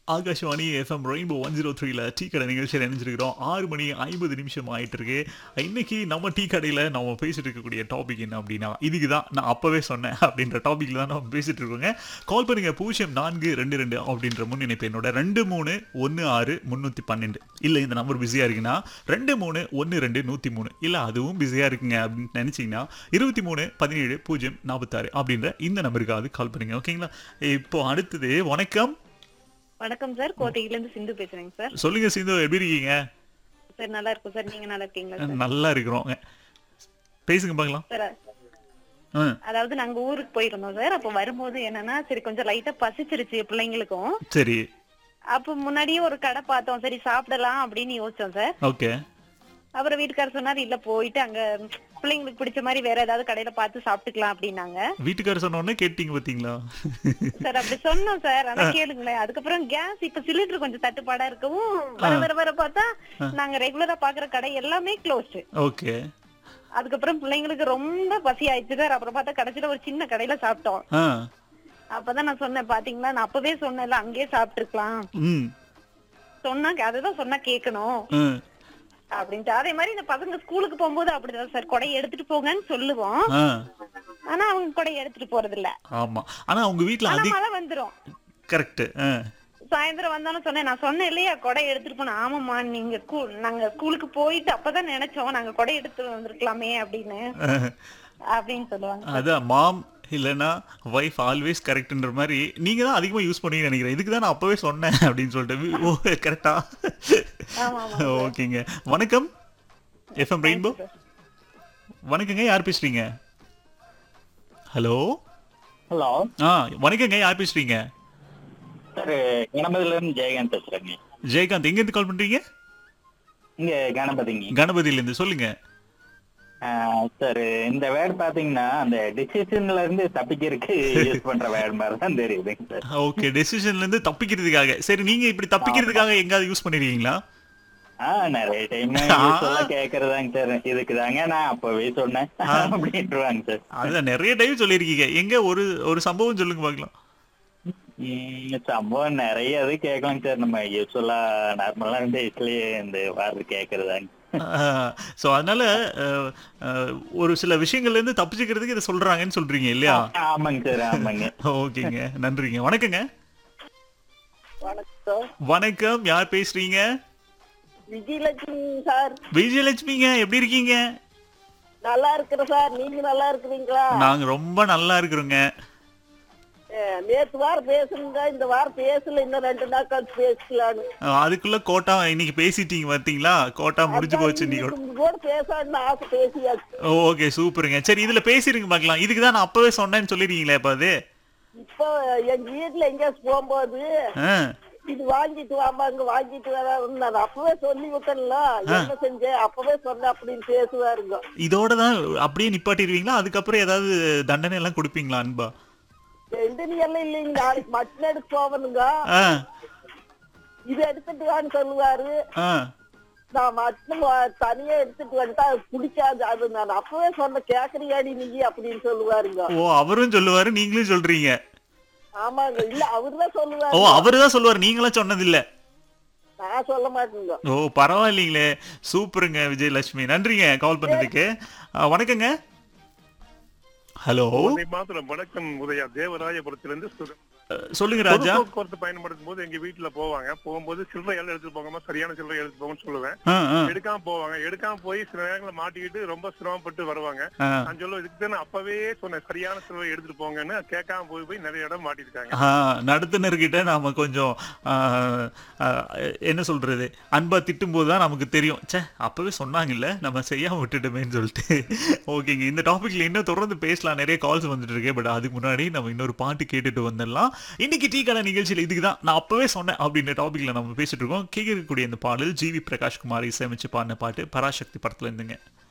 Akashvani FM rainbow one zero த்ரீல tea கடை நிகழ்ச்சியில் இணைஞ்சிருக்கிறோம் ஆறு மணி ஐம்பது நிமிஷம் ஆயிட்டு இருக்கு இன்னைக்கு நம்ம டீ கடையில் நம்ம பேசிட்டு இருக்கக்கூடிய டாபிக் என்ன அப்படின்னா இதுக்கு தான் நான் அப்பவே சொன்னேன் அப்படின்ற டாபிக்ல தான் நம்ம பேசிட்டு இருக்கோங்க கால் பண்ணுங்க பூஜ்ஜியம் நான்கு ரெண்டு ரெண்டு அப்படின்ற முன்னிணைப்பு என்னோட ரெண்டு மூணு ஒன்று ஆறு முந்நூற்றி பன்னெண்டு இல்லை இந்த நம்பர் பிஸியாக இருக்குன்னா ரெண்டு மூணு ஒன்று ரெண்டு நூற்றி மூணு இல்லை அதுவும் பிஸியாக இருக்குங்க அப்படின்னு நினச்சிங்கன்னா இருபத்தி மூணு பதினேழு பூஜ்ஜியம் நாற்பத்தாறு அப்படின்ற இந்த நம்பருக்காவது கால் பண்ணுங்க ஓகேங்களா இப்போ அடுத்தது வணக்கம் வணக்கம் சார் கோட்டையில இருந்து சிந்து பேசுறேங்க சார் சொல்லுங்க சிந்து எப்படி இருக்கீங்க சார் நல்லா இருக்கும் சார் நீங்க நல்லா இருக்கீங்களா சார் நல்லா இருக்கிறோம் பேசுங்க பார்க்கலாம் சார் ஆ அதாவது நாங்க ஊருக்கு போயிருந்தோம் சார் அப்ப வரும்போது என்னன்னா சரி கொஞ்சம் லைட்டா பசிச்சிருச்சு பிள்ளைங்களுக்கும் சரி அப்ப முன்னாடியே ஒரு கடை பார்த்தோம் சரி சாப்பிடலாம் அப்படின்னு யோசிச்சோம் சார் ஓகே அப்புறம் வீட்டுக்காரர் சொன்னாரு இல்ல போயிட்டு அங்க பிள்ளைங்களுக்கு பிடிச்ச மாதிரி வேற ஏதாவது கடையில பார்த்து சாப்பிட்டுக்கலாம் அப்படின்னாங்க வீட்டுக்காரர் சொன்ன உடனே கேட்டீங்க பார்த்தீங்களா சார் அப்படி சொன்னோம் சார் ஆனா கேளுங்களேன் அதுக்கப்புறம் கேஸ் இப்ப சிலிண்டர் கொஞ்சம் தட்டுப்பாடா இருக்கவும் வர வர வர பார்த்தா நாங்க ரெகுலரா பாக்குற கடை எல்லாமே க்ளோஸ்ட் ஓகே அதுக்கப்புறம் பிள்ளைங்களுக்கு ரொம்ப பசி ஆயிடுச்சு சார் அப்புறம் பார்த்தா கடைசியில ஒரு சின்ன கடையில சாப்பிட்டோம் ஆ அப்பதான் நான் சொன்னேன் பாத்தீங்களா நான் அப்பவே சொன்னேன்ல அங்கேயே சாப்பிட்டுருக்கலாம் ம் சொன்னா அதுதான் சொன்னா கேட்கணும் ம் அப்படின்ட்டு அதே மாதிரி இந்த பசங்க ஸ்கூலுக்கு போகும்போது அப்படிதான் சார் கொடை எடுத்துட்டு போங்கன்னு சொல்லுவோம் ஆ ஆனா அவங்க கொடை எடுத்துட்டு போறது இல்ல ஆமாம் ஆனால் உங்க வீட்டில் ஆனா அதிக மழை வந்துரும் கரெக்டு ஆ சாயந்தரம் வந்தாலும் சொன்னேன் நான் சொன்னேன் இல்லையா கொடை எடுத்துட்டு போனோம் ஆமாம்மா நீங்க ஸ்கூல் நாங்க ஸ்கூலுக்கு போயிட்டு அப்பதான் நினைச்சோம் நாங்க கொடை எடுத்து வந்திருக்கலாமே அப்படின்னு அப்படின்னு சொல்லுவாங்க அதான் மாம் இல்லைன்னா ஒய்ஃப் ஆல்வேஸ் கரெக்ட்ன்ற மாதிரி நீங்கள் தான் அதிகமாக யூஸ் பண்ணுவீங்கன்னு நினைக்கிறேன் இதுக்கு தான் நான் அப்போவே சொன்னேன் அப்படின்னு சொல்லிட்டு ஓ கரெக்டா ஆமா ஆமா ஓகேங்க வணக்கம் எஃப்எம் ரெயின்போ வணக்கங்க யார் பேசுறீங்க ஹலோ ஹலோ ஆ வணக்கங்க யார் பேசுறீங்க சார் கணபதியில இருந்து ஜெயகாந்த் பேசுறேங்க ஜெயகாந்த் எங்கேருந்து கால் பண்றீங்க இங்க கணபதிங்க கணபதியிலேருந்து சொல்லுங்க சார் இந்த வேர்டு பாத்தீங்கன்னா அந்த டிசிஷன்ல இருந்து தப்பிக்கிறதுக்கு யூஸ் பண்ற வேர்டு மாதிரி தான் தெரியுதுங்க சார் ஓகே டெசிஷன்ல இருந்து தப்பிக்கிறதுக்காக சரி நீங்க இப்படி தப்பிக்கிறதுக்காக எங்காவது யூஸ் பண்ணிருக்கீங்களா ஆ நிறைய டைம் யூஸ்வலா கேக்குறதாங்க சார் இதுக்கு தாங்க நான் அப்பவே சொன்னேன் அப்படின்ட்டுருவாங்க சார் அதுதான் நிறைய டைம் சொல்லியிருக்கீங்க எங்க ஒரு ஒரு சம்பவம் சொல்லுங்க பார்க்கலாம் உம், சம்பவம் நிறைய இது கேட்கலாங்க சார் நம்ம யூஸ்வலா நார்மலா டேஸ்லயே இந்த வார்த்தை கேக்குறதாங்க ஸோ அதனால அஹ், அஹ், ஒரு சில விஷயங்கள்ல இருந்து தப்பிச்சுக்கிறதுக்கு இதை சொல்றாங்கன்னு சொல்றீங்க இல்லையா ஆமாங்க சார் ஆமாங்க ஓகேங்க நன்றிங்க வணக்கங்க வணக்கம் வணக்கம் யார் பேசுறீங்க விஜயலட்சுமி சார் விஜயலட்சுமிங்க எப்படி இருக்கீங்க நல்லா இருக்கிற சார் நீங்க நல்லா இருக்கிறீங்களா நாங்க ரொம்ப நல்லா இருக்கிறோங்க அஹ், நேத்து வாரம் பேசுங்க இந்த வாரம் பேசல இன்னும் ரெண்டு நாள் கழிச்சு பேசலான்னு அஹ், அதுக்குள்ள கோட்டா இன்னைக்கு பேசிட்டீங்க பார்த்தீங்களா கோட்டா முடிஞ்சு போச்சு இன்னைக்கு உங்க கூட பேசணும்னு ஆசை பேசியாச்சு ஓகே சூப்பருங்க சரி இதுல பேசிருங்க பார்க்கலாம் இதுக்கு தான் நான் அப்பவே சொன்னேன்னு சொல்லிருக்கீங்களே இப்ப அது இப்போ எங்க வீட்டுல எங்கேயாச்சும் போகும்போது ஆ, இது வாங்கிட்டு வாமா இங்க வாங்கிட்டு வரான்னு நான் அப்பவே சொல்லி விட்டேன்ல என்ன செஞ்சேன் அப்பவே சொன்னேன் அப்படின்னு பேசுவாருங்க இதோட தான் அப்படியே நிப்பாட்டிடுவீங்களா அதுக்கப்புறம் ஏதாவது தண்டனை எல்லாம் கொடுப்பீங்களா அன்பா ரெண்டு நீ எல்லாம் இல்லைங்க நாளைக்கு மட்டன் எடுத்து போவனுங்க ஆ இது எடுத்துட்டு வான்னு சொல்லுவாரு ஆ நான் மட்டும் வா- தனியா எடுத்துட்டு வந்துட்டா அது பிடிக்காது அது நான் அப்பவே சொன்ன கேக்குறியாடி நீங்க அப்படின்னு சொல்லுவாருங்க ஓ அவரும் சொல்லுவாரு நீங்களும் சொல்றீங்க ஆமாங்க இல்ல அவருதான் ஓ சொல்லுவாரு அவரு தான் சொல்லுவாரு நீங்களாம் சொன்னதில்ல நான் சொல்ல மாட்டேங்க ஓ பரவாயில்லைங்களே சூப்பருங்க விஜயலட்சுமி நன்றிங்க கால் பண்ணதுக்கு ஆ, வணக்கங்க ஹலோ உன்னை மாத்திரம் வணக்கம் உதயா தேவராயபுரத்திலிருந்து சுகம் சொல்லுங்க பொது ராஜா போக்குவரத்து பயன்படுத்தும் போது எங்க வீட்டுல போவாங்க போகும்போது சில்லறை எல்லாம் எடுத்துட்டு போகாம சரியான சில்லறை எடுத்துட்டு போங்கன்னு சொல்லுவேன் ஆ ஆ எடுக்காம போவாங்க எடுக்காம போய் சில நேரங்களில் மாட்டிக்கிட்டு ரொம்ப சிரமப்பட்டு வருவாங்க ஆ நான் சொல்லுவேன் இதுக்கு தான் நான் அப்பவே சொன்னேன் சரியான சில்லறை எடுத்துட்டு போங்கன்னு கேட்காம போய் போய் நிறைய இடம் மாட்டிருக்காங்க ஆ, நடத்துனர்கிட்ட நாம கொஞ்சம் ஆ, ஆ, என்ன சொல்றது அன்பா திட்டும்போது தான் நமக்கு தெரியும் ச்சே அப்பவே சொன்னாங்கல்ல நம்ம செய்யாம விட்டுட்டோமேன்னு சொல்லிட்டு ஓகேங்க இந்த டாபிக்ல இன்னும் தொடர்ந்து பேசலாம் நிறைய கால்ஸ் வந்துட்டு இருக்கு பட் அதுக்கு முன்னாடி நம்ம இன்னொரு பாட்டு கேட்டுட்டு வந்துடலாம் இன்னைக்கு டீ கடை நிகழ்ச்சியில் இதுக்கு தான் நான் அப்பவே சொன்னேன் அப்படின்ற டாபிக்ல நம்ம பேசிட்டு இருக்கோம் கேட்கக்கூடிய இந்த பாடல் ஜிவி பிரகாஷ் குமார் இசையமைச்சு பாடின பாட்டு பராசக்தி படத்துல இருந்துங்க